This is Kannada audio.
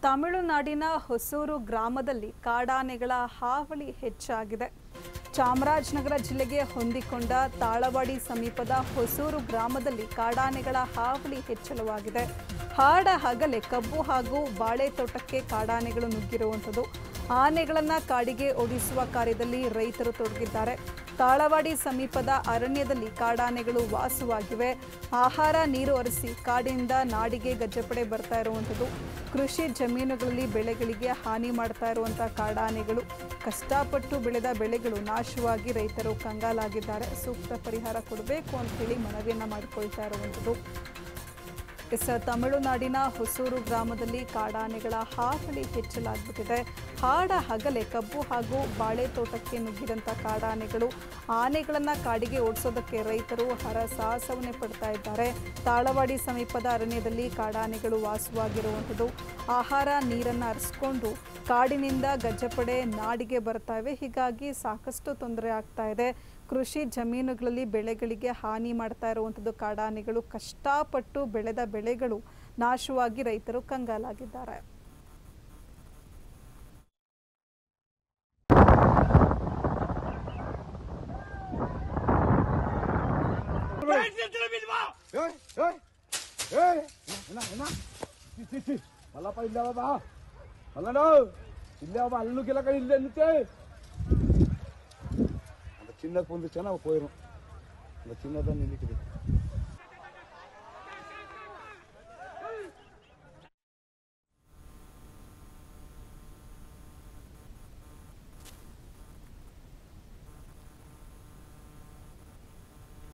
ತಮಿಳುನಾಡಿನ ಹೊಸೂರು ಗ್ರಾಮದಲ್ಲಿ ಕಾಡಾನೆಗಳ ಹಾವಳಿ ಹೆಚ್ಚಾಗಿದೆ ಚಾಮರಾಜನಗರ ಜಿಲ್ಲೆಗೆ ಹೊಂದಿಕೊಂಡ ತಾಳವಾಡಿ ಸಮೀಪದ ಹೊಸೂರು ಗ್ರಾಮದಲ್ಲಿ ಕಾಡಾನೆಗಳ ಹಾವಳಿ ಹೆಚ್ಚಳವಾಗಿದೆ ಹಾಡ ಹಗಲೆ ಕಬ್ಬು ಹಾಗೂ ಬಾಳೆ ತೋಟಕ್ಕೆ ಕಾಡಾನೆಗಳು ನುಗ್ಗಿರುವಂಥದ್ದು ಆನೆಗಳನ್ನ ಕಾಡಿಗೆ ಓಡಿಸುವ ಕಾರ್ಯದಲ್ಲಿ ರೈತರು ತೊಡಗಿದ್ದಾರೆ ತಾಳವಾಡಿ ಸಮೀಪದ ಅರಣ್ಯದಲ್ಲಿ ಕಾಡಾನೆಗಳು ವಾಸವಾಗಿವೆ ಆಹಾರ ನೀರು ಅರಸಿ ಕಾಡಿನಿಂದ ನಾಡಿಗೆ ಗಜ್ಜಪಡೆ ಬರ್ತಾ ಇರುವಂಥದ್ದು ಕೃಷಿ ಜಮೀನುಗಳಲ್ಲಿ ಬೆಳೆಗಳಿಗೆ ಹಾನಿ ಮಾಡ್ತಾ ಇರುವಂಥ ಕಾಡಾನೆಗಳು ಕಷ್ಟಪಟ್ಟು ಬೆಳೆದ ಬೆಳೆಗಳು ನಾಶವಾಗಿ ರೈತರು ಕಂಗಾಲಾಗಿದ್ದಾರೆ ಸೂಕ್ತ ಪರಿಹಾರ ಕೊಡಬೇಕು ಅಂತ ಹೇಳಿ ಮನವಿಯನ್ನ ಮಾಡಿಕೊಳ್ತಾ ಇರುವಂಥದ್ದು ಎಸ್ ತಮಿಳುನಾಡಿನ ಹೊಸೂರು ಗ್ರಾಮದಲ್ಲಿ ಕಾಡಾನೆಗಳ ಹಾವಳಿ ಹೆಚ್ಚಲಾಗ್ಬಿಟ್ಟಿದೆ ಹಾಡ ಹಗಲೆ ಕಬ್ಬು ಹಾಗೂ ಬಾಳೆ ತೋಟಕ್ಕೆ ನುಗ್ಗಿದಂಥ ಕಾಡಾನೆಗಳು ಆನೆಗಳನ್ನ ಕಾಡಿಗೆ ಓಡಿಸೋದಕ್ಕೆ ರೈತರು ಹರಸಾಹಸವನ್ನೇ ಪಡ್ತಾ ಇದ್ದಾರೆ ತಾಳವಾಡಿ ಸಮೀಪದ ಅರಣ್ಯದಲ್ಲಿ ಕಾಡಾನೆಗಳು ವಾಸವಾಗಿರುವಂಥದ್ದು ಆಹಾರ ನೀರನ್ನು ಅರಿಸ್ಕೊಂಡು ಕಾಡಿನಿಂದ ಗಜ್ಜಪಡೆ ನಾಡಿಗೆ ಬರ್ತಾ ಇವೆ ಹೀಗಾಗಿ ಸಾಕಷ್ಟು ತೊಂದರೆ ಆಗ್ತಾ ಇದೆ ಕೃಷಿ ಜಮೀನುಗಳಲ್ಲಿ ಬೆಳೆಗಳಿಗೆ ಹಾನಿ ಮಾಡ್ತಾ ಇರುವಂಥದ್ದು ಕಾಡಾನೆಗಳು ಕಷ್ಟಪಟ್ಟು ಬೆಳೆದ ಬೆಳೆಗಳು ನಾಶವಾಗಿ ರೈತರು ಕಂಗಾಲಾಗಿದ್ದಾರೆ ಏಯ್ ಏಯ್ ಏಯ್ ಏನ ಏನ ಸಿ ಸಿ ಸಿ ಮಲ್ಲಪ್ಪ ಇಲ್ಲೇ ಬಾ ಮಲ್ಲಣ್ಣ ಇಲ್ಲೇ ಬಾ ಅಲ್ಲೂ ಕೆಲ ಕಡೆ ಇಲ್ಲೇ ನಿಂತೆ அந்த சின்ன பொந்து சேனா போயிடும் அந்த சின்னதான் நினைக்குது